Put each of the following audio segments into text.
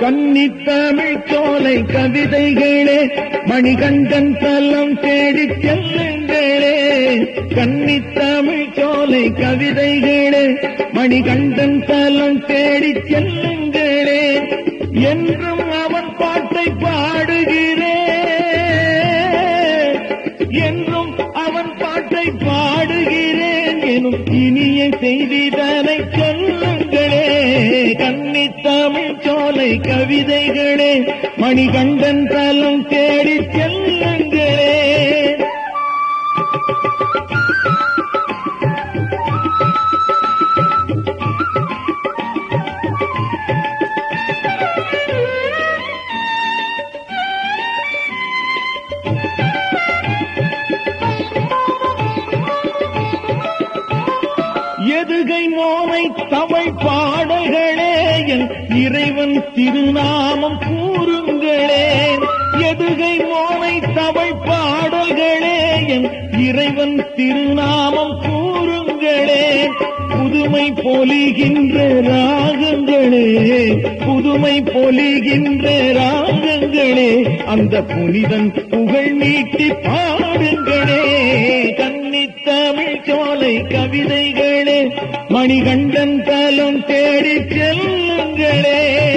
கன்னித்தமிழ் சோலை கவிதைகளே மணிகண்டன் தலம் தேடிச் செல்லுங்களே கன்னித்தமிழ் சோலை கவிதைகளே மணிகண்டன் தலம் தேடிச் செல்லுங்களே என்றும் அவன் பாட்டை பாடுகிறேன் என்றும் அவன் பாட்டை பாடுகிறேன் எனும் இனிய செய்திதனை சொல்லுங்களே கன்னி தமிழ் சோலை கவிதைகளே மணிகண்டன் தலம் தேடி செல்லுங்களே எதுகை மோனை தமிழ் பாடல்களே என் இறைவன் திருநாமம் கூறுங்களே எதுகை மோனை தமிழ் பாடல்களே என் இறைவன் திருநாமம் கூறுங்களே புதுமை பொலிகின்ற ராகங்களே புதுமை பொலிகின்ற ராகங்களே அந்த புனிதன் புகழ் நீட்டி பாடுங்களே கன்னித்தமிழ் சோலை கவிதைகளே மணிகண்டன் தலம் தேடி செல்லுங்களே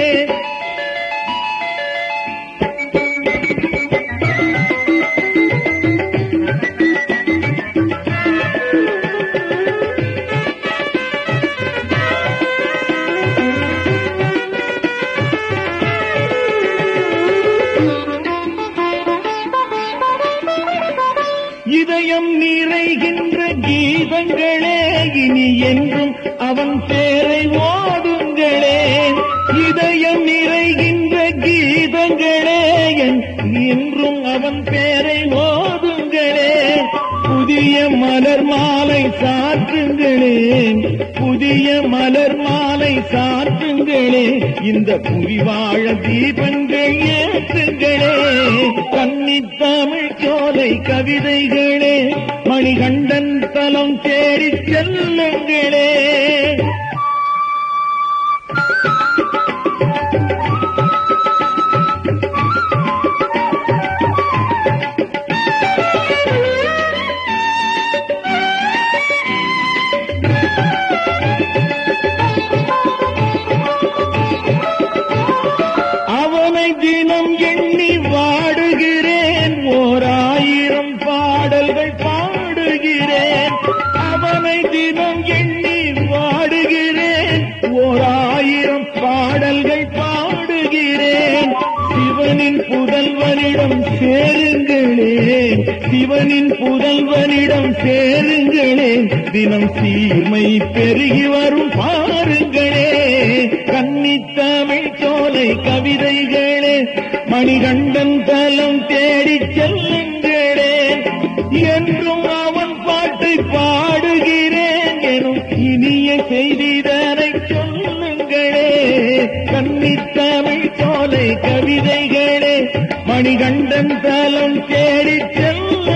இதயம் நிறைகின்ற கீதங்களே இனி என்றும் அவன் பேரை ஓடுங்களே இதயம் நிறைகின்ற கீதங்களே என் என்றும் அவன் பேரை ஓதுங்களே புதிய மலர் மாலை சாற்றுங்களே புதிய மலர் மாலை சாற்றுங்களே இந்த புவி வாழ தீபங்கள் ஏற்றுங்களே கன்னித்தமிழ் சோலை கவிதைகளே மணிகண்டன் தலம் தேடி செல்லுங்களே அவனை தினம் எண்ணி வாடுகிறேன் ஓர் ஆயிரம் பாடல்கள் பாடுகிறேன் அவனை தினம் எண்ணி வாடுகிறேன் ஓர் ஆயிரம் பாடல்கள் பாடுகிறேன் சிவனின் புதல்வனிடம் சேருங்களே சிவனின் புதல்வனிடம் சேருங்களே தினம் சீர்மை பெருகி வரும் பாருங்களே கன்னித்தமிழ் சோலை கவிதைகளே மணிகண்டன் தலம் தேடிச் செல்லுங்களே என்றும் அவன் பாட்டை பாடுகிறேன் எனும் இனிய செய்திதனை சொல்லுங்களே கன்னித்தமிழ் சோலை கவிதைகளே மணிகண்டன் தலம் தேடிச் செல்லுங்களே